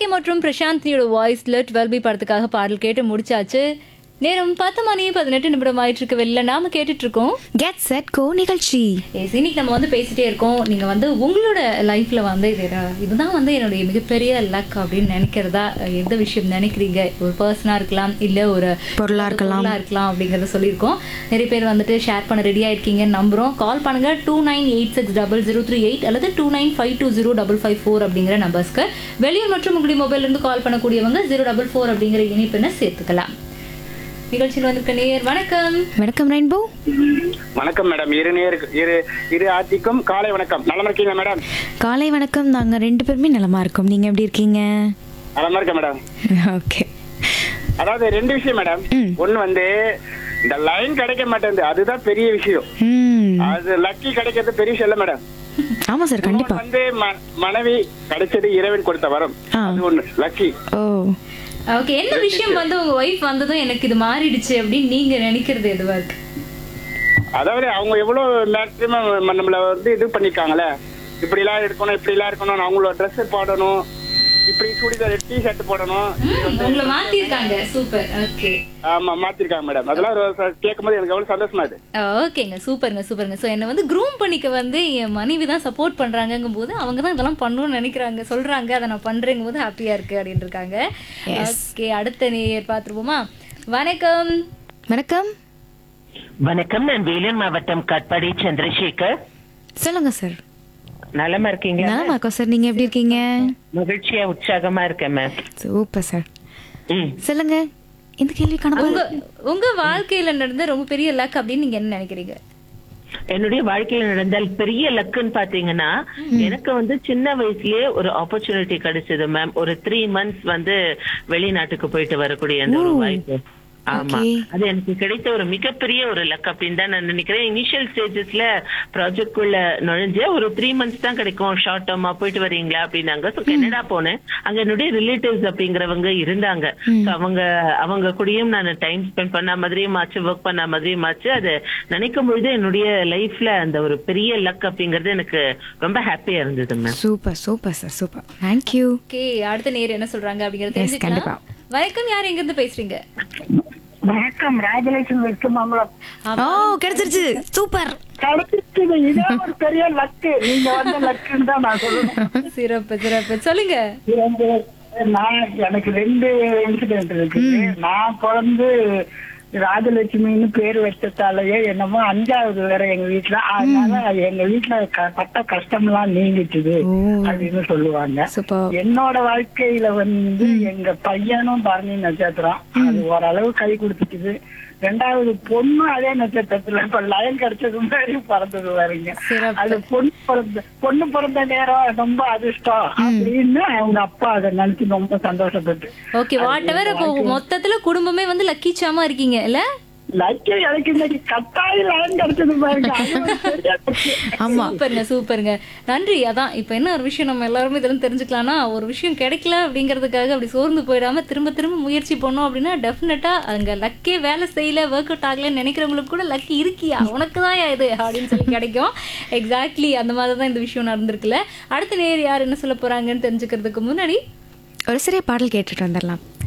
AK மற்றும் பிரசாந்தினியோட வாய்ஸ்ல twelve B படத்துக்காக பாடல் கேட்டு முடிச்சாச்சு நேரம் பத்து மணி பதினெட்டு நிமிடம் ஆயிட்டு இருக்கு வெளில நாம கேட்டுட்டு இருக்கோம் கெட் செட் கோ நிகழ்ச்சி எஸ் இன்னைக்கு நம்ம வந்து பேசிட்டே இருக்கோம் நீங்க வந்து உங்களோட லைஃப்ல வந்து இது என்ன- இதுதான் வந்து என்னுடைய மிகப்பெரிய லக் அப்படின்னு நினைக்கிறதா அஹ், எந்த விஷயம் நினைக்கிறீங்க ஒரு பர்சனா இருக்கலாம் இல்ல ஒரு பொருளா இருக்கலாம். பொருளா இருக்கலாம் அப்படிங்கறத சொல்லியிருக்கோம் நிறைய பேர் வந்துட்டு ஷேர் பண்ண ரெடியா இருக்கீங்கன்னு நம்புறோம் கால் பண்ணுங்க two nine eight six double zero three eight அல்லது two nine five two zero double five four அப்படிங்கிற நம்பர்ஸ்க்கு வெளியூர் மற்றும் உங்களுடைய மொபைல்ல இருந்து கால் பண்ணக்கூடியவங்க ஜீரோ டபுள் ஃபோர் அப்படிங்கிற இணைப்பினை சேர்த்துக்கலாம் நிகழ்ச்சியில் வந்திருக்க நேயர் வணக்கம் வணக்கம் ரெயின்போ வணக்கம் மேடம் இரு நேருக்கு இரு இரு ஆட்சிக்கும் காலை வணக்கம் நலமா இருக்கீங்க மேடம் காலை வணக்கம் நாங்க ரெண்டு பேருமே நலமா இருக்கோம் நீங்க எப்படி இருக்கீங்க நலமா இருக்கேன் மேடம் ஓகே அதாவது ரெண்டு விஷயம் மேடம் ம். ஒண்ணு வந்து இந்த லைன் கிடைக்க மாட்டேங்குது அதுதான் பெரிய விஷயம் ம் அது லக்கி கிடைக்கிறது பெரிய விஷயம் இல்ல மேடம் ஆமா சார் கண்டிப்பா இன்னொன்னு வந்து ம- மனைவி கிடைச்சது இறைவன் கொடுத்த வரம் ஆ. அது ஒண்ணு லக்கி ஓ ஓகே என்ன விஷயம் வந்து உங்க ஒய்ஃப் வந்ததும் எனக்கு இது மாறிடுச்சு அப்படின்னு நீங்க நினைக்கிறது எதுவா இருக்கு அதாவது அவங்க எவ்வளவு மேக்சிமம் நம்மள வந்து இது பண்ணிருக்காங்களே இப்படி எல்லாம் இருக்கணும் இப்படி எல்லாம் இருக்கணும் அவங்களோட ட்ரெஸ் போடணும் இப்படி சுடிதார் டி ஷர்ட் போடணும் ம், உங்களை மாத்திருக்காங்க சூப்பர் ஓகே ஆமா மாத்திருக்காங்க மேடம் அதெல்லாம் கேட்கும் போது எனக்கு எவ்வளவு சந்தோஷமா இருக்கு ஓகேங்க சூப்பருங்க சூப்பருங்க ஸோ என்னை வந்து க்ரூம் பண்ணிக்க வந்து என் மனைவி தான் சப்போர்ட் பண்றாங்கங்கும் போது அவங்க தான் இதெல்லாம் பண்ணணும்னு நினைக்கிறாங்க சொல்றாங்க அதை நான் பண்றேங்கும் போது ஹாப்பியா இருக்கு அப்படின்னு இருக்காங்க ஓகே அடுத்த நேயர் பார்த்துருவோமா வணக்கம் வணக்கம் வணக்கம் நான் வேலூர் மாவட்டம் காட்பாடி சந்திரசேகர் சொல்லுங்க சார் நலமா இருக்கீங்க நலமா இருக்கோம் சார் நீங்க எப்படி இருக்கீங்க மகிழ்ச்சியா உற்சாகமா இருக்கேன் மேம் சூப்பர் சார் ம். சொல்லுங்க இந்த கேள்விக்கான உங்க பதில் உங்க வாழ்க்கையில நடந்த ரொம்ப பெரிய லக் அப்படின்னு நீங்க என்ன நினைக்கிறீங்க என்னுடைய வாழ்க்கையில் நடந்தால் பெரிய லக்குன்னு பாத்தீங்கன்னா எனக்கு வந்து சின்ன வயசுலயே ஒரு ஆப்பர்ச்சுனிட்டி கிடைச்சது மேம் ஒரு த்ரீ மந்த்ஸ் வந்து வெளிநாட்டுக்கு போயிட்டு வரக்கூடிய அந்த ஒரு ஓ. வாய்ப்பு ஆமா Okay. அது எனக்கு கிடைத்த ஒரு மிகப்பெரிய ஒரு லக் அப்படின்னு தான் நான் நினைக்கிறேன் இனிஷியல் ஸ்டேஜஸ்ல ப்ராஜெக்ட் குள்ள நுழைஞ்ச ஒரு த்ரீ மந்த்ஸ் தான் கிடைக்கும் ஷார்ட் டேர்மா போயிட்டு வரீங்களா அப்படின்னாங்க ஸோ கனடா போனேன் அங்க என்னுடைய ரிலேட்டிவ்ஸ் அப்படிங்கிறவங்க இருந்தாங்க So அவங்க அவங்க கூடயும் நான் டைம் ஸ்பெண்ட் பண்ண மாதிரியும் ஆச்சு ஒர்க் பண்ண மாதிரியும் ஆச்சு அது நினைக்கும் பொழுது என்னுடைய லைஃப்ல அந்த ஒரு பெரிய லக் அப்படிங்கிறது எனக்கு ரொம்ப ஹாப்பியா இருந்தது ma'am super super sir super thank you okay அடுத்த நேயர் என்ன சொல்றாங்க அப்படிங்கறது Yes, கண்டிப்பா. தெரிஞ்சுக்கலாம் வணக்கம் யார் எங்க இருந்து பேசுறீங்க வணக்கம் ராஜலட்சுமி வெற்றி மாமலம் ஓ கிடைச்சிருச்சு சூப்பர் கிடைச்சிருக்குது இதே ஒரு பெரிய லக்கு நீங்க வந்து லக்குன்னு தான் நான் சொல்லணும் சிறப்பு சிறப்பு சொல்லுங்க இது வந்து நான் எனக்கு ரெண்டு இன்சிடென்ட் இருக்குது நான் பிறந்து ராஜலட்சுமின்னு பேர் வச்சதாலேயே என்னமோ அஞ்சாவது வேற எங்க வீட்டுல அதனால எங்க வீட்டுல க- பட்ட கஷ்டம்லாம் நீங்கிச்சுது ஓ. அப்படின்னு சொல்லுவாங்க சூப்பர் என்னோட வாழ்க்கையில வந்து எங்க பையனும் பரணி நட்சத்திரம் அது ஓரளவு கை கொடுத்துச்சுது ரெண்டாவது பொண்ணு அதே நட்சத்திரத்துல இப்ப லயன் கிடைச்சது மாதிரி பிறந்தது பாருங்க சிறப்பு. அது பொண்ணு பிறந்த பொண்ணு பிறந்த நேரம் ரொம்ப அதிர்ஷ்டம் அப்படின்னு அவங்க அப்பா அதை நினைச்சு ரொம்ப சந்தோஷப்பட்டு ஓகே வாட் எவர் இப்போ மொத்தத்துல குடும்பமே வந்து லக்கி சாமா இருக்கீங்க இல்ல லட்சம் எனக்கு இன்னைக்கு கட்டாயம் லயன் கிடைச்சது பாருங்க அது ஒரு பெரிய luck. ஆமா சூப்பருங்க சூப்பருங்க நன்றி அதான் இப்போ என்ன ஒரு விஷயம் நம்ம எல்லாருமே இதெல்லாம் தெரிஞ்சுக்கலாம்னா ஒரு விஷயம் கிடைக்கல அப்படிங்கிறதுக்காக அப்படி சோர்ந்து போயிடாம திரும்ப திரும்ப முயற்சி பண்ணோம் அப்படின்னா டெஃபினட்டா அங்க லக்கே வேலை செய்யல ஒர்க் அவுட் ஆகலன்னு நினைக்கிறவங்களுக்கு கூட லக்கி இருக்கியா உனக்கு தான் இது அப்படின்னு சொல்லி கிடைக்கும் எக்ஸாக்ட்லி அந்த மாதிரி தான் இந்த விஷயம் நடந்திருக்குல்ல அடுத்த நேர் யார் என்ன சொல்ல போறாங்கன்னு தெரிஞ்சுக்கிறதுக்கு முன்னாடி ஒரு சிறிய பாடல் கேட்டுட்டு வந்துடலாம்